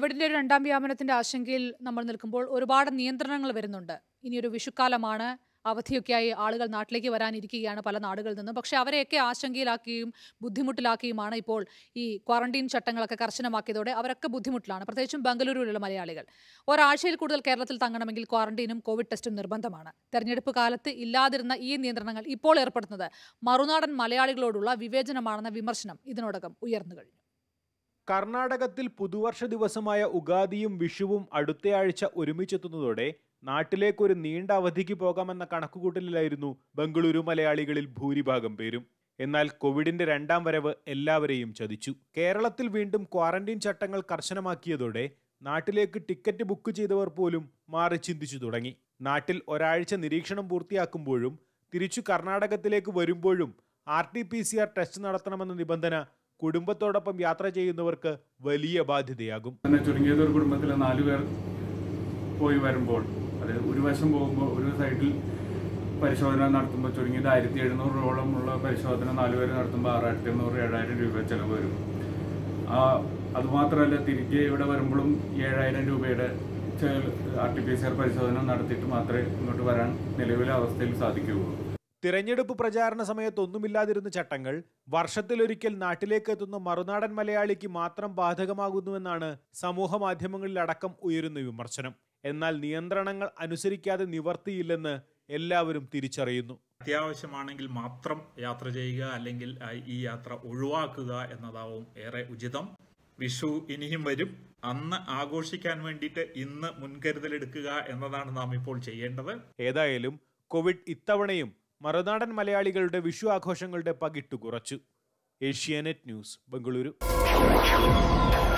കോവിഡിന്റെ ഒരു രണ്ടാം വ്യാപനത്തിന്റെ ആശങ്കയിൽ നമ്മൾ നിൽക്കുമ്പോൾ ഒരുപാട് നിയന്ത്രണങ്ങൾ വരുന്നുണ്ട് ഇനിയൊരു വിഷുക്കാലമാണ് അവധിയൊക്കെയായി ആളുകൾ നാട്ടിലേക്ക് വരാനിരിക്കുകയാണ് പല നാടുകളിൽ നിന്നും പക്ഷേ അവരെയൊക്കെ ആശങ്കയിലാക്കുകയും ബുദ്ധിമുട്ടിലാക്കിയുമാണ് ഇപ്പോൾ ഈ ക്വാറന്റീൻ ചട്ടങ്ങളൊക്കെ കർശനമാക്കിയതോടെ അവരൊക്കെ ബുദ്ധിമുട്ടിലാണ് പ്രത്യേകിച്ചും ബംഗളൂരുവിലുള്ള മലയാളികൾ ഒരാഴ്ചയിൽ കൂടുതൽ കേരളത്തിൽ തങ്ങണമെങ്കിൽ ക്വാറന്റീനും കോവിഡ് ടെസ്റ്റും നിർബന്ധമാണ് തെരഞ്ഞെടുപ്പ് കാലത്ത് ഇല്ലാതിരുന്ന ഈ നിയന്ത്രണങ്ങൾ ഇപ്പോൾ ഏർപ്പെടുത്തുന്നത് മറുനാടൻ മലയാളികളോടുള്ള വിവേചനമാണെന്ന വിമർശനം ഇതിനോടകം ഉയർന്നു കഴിഞ്ഞു കർണാടകത്തിൽ പുതുവർഷ ദിവസമായ ഉഗാദിയും വിഷുവും അടുത്തയാഴ്ച ഒരുമിച്ചെത്തുന്നതോടെ നാട്ടിലേക്ക് ഒരു നീണ്ട അവധിക്ക് പോകാമെന്ന കണക്കുകൂട്ടലിലായിരുന്നു ബംഗളൂരു മലയാളികളിൽ ഭൂരിഭാഗം പേരും എന്നാൽ കോവിഡിന്റെ രണ്ടാം വരവ് എല്ലാവരെയും ചതിച്ചു കേരളത്തിൽ വീണ്ടും ക്വാറന്റീൻ ചട്ടങ്ങൾ കർശനമാക്കിയതോടെ നാട്ടിലേക്ക് ടിക്കറ്റ് ബുക്ക് ചെയ്തവർ പോലും മാറി ചിന്തിച്ചു തുടങ്ങി നാട്ടിൽ ഒരാഴ്ച നിരീക്ഷണം പൂർത്തിയാക്കുമ്പോഴും തിരിച്ചു കർണാടകത്തിലേക്ക് വരുമ്പോഴും R T P C R test നടത്തണമെന്ന നിബന്ധന കുടുംബത്തോടൊപ്പം യാത്ര ചെയ്യുന്നവർക്ക് വലിയ ബാധ്യതയാകും തന്നെ ചുരുങ്ങിയത് ഒരു കുടുംബത്തിൽ നാല് പേർ പോയി വരുമ്പോൾ അത് ഒരു വശം പോകുമ്പോൾ ഒരു സൈഡിൽ പരിശോധന നടത്തുമ്പോൾ ചുരുങ്ങിയത് ആയിരത്തി എഴുന്നൂറ് രൂപയോളം ഉള്ള പരിശോധന നാല് പേര് നടത്തുമ്പോൾ ആറായിരത്തി എണ്ണൂറ് ഏഴായിരം രൂപ ചിലവ് വരും ആ അതുമാത്രമല്ല തിരികെ ഇവിടെ വരുമ്പോഴും ഏഴായിരം രൂപയുടെ R T P C R പരിശോധന നടത്തിയിട്ട് മാത്രമേ ഇങ്ങോട്ട് വരാൻ നിലവിലെ അവസ്ഥയിൽ സാധിക്കുകയുള്ളൂ തിരഞ്ഞെടുപ്പ് പ്രചാരണ സമയത്ത് ഒന്നുമില്ലാതിരുന്ന ചട്ടങ്ങൾ വർഷത്തിലൊരിക്കൽ നാട്ടിലേക്ക് എത്തുന്ന മറുനാടൻ മലയാളിക്ക് മാത്രം ബാധകമാകുന്നുവെന്നാണ് സമൂഹ മാധ്യമങ്ങളിലടക്കം ഉയരുന്ന വിമർശനം എന്നാൽ നിയന്ത്രണങ്ങൾ അനുസരിക്കാതെ നിവർത്തിയില്ലെന്ന് എല്ലാവരും തിരിച്ചറിയുന്നു അത്യാവശ്യമാണെങ്കിൽ മാത്രം യാത്ര ചെയ്യുക അല്ലെങ്കിൽ ആ, ഈ യാത്ര ഒഴിവാക്കുക എന്നതാവും ഏറെ ഉചിതം വിഷു ഇനിയും വരും അന്ന് ആഘോഷിക്കാൻ വേണ്ടിയിട്ട് ഇന്ന് മുൻകരുതലെടുക്കുക എന്നതാണ് നാം ഇപ്പോൾ ചെയ്യേണ്ടത് ഏതായാലും കോവിഡ് ഇത്തവണയും മറുനാടൻ മലയാളികളുടെ വിഷു ആഘോഷങ്ങളുടെ പകിട്ടു കുറച്ചു ഏഷ്യാനെറ്റ് ന്യൂസ് ബംഗളൂരു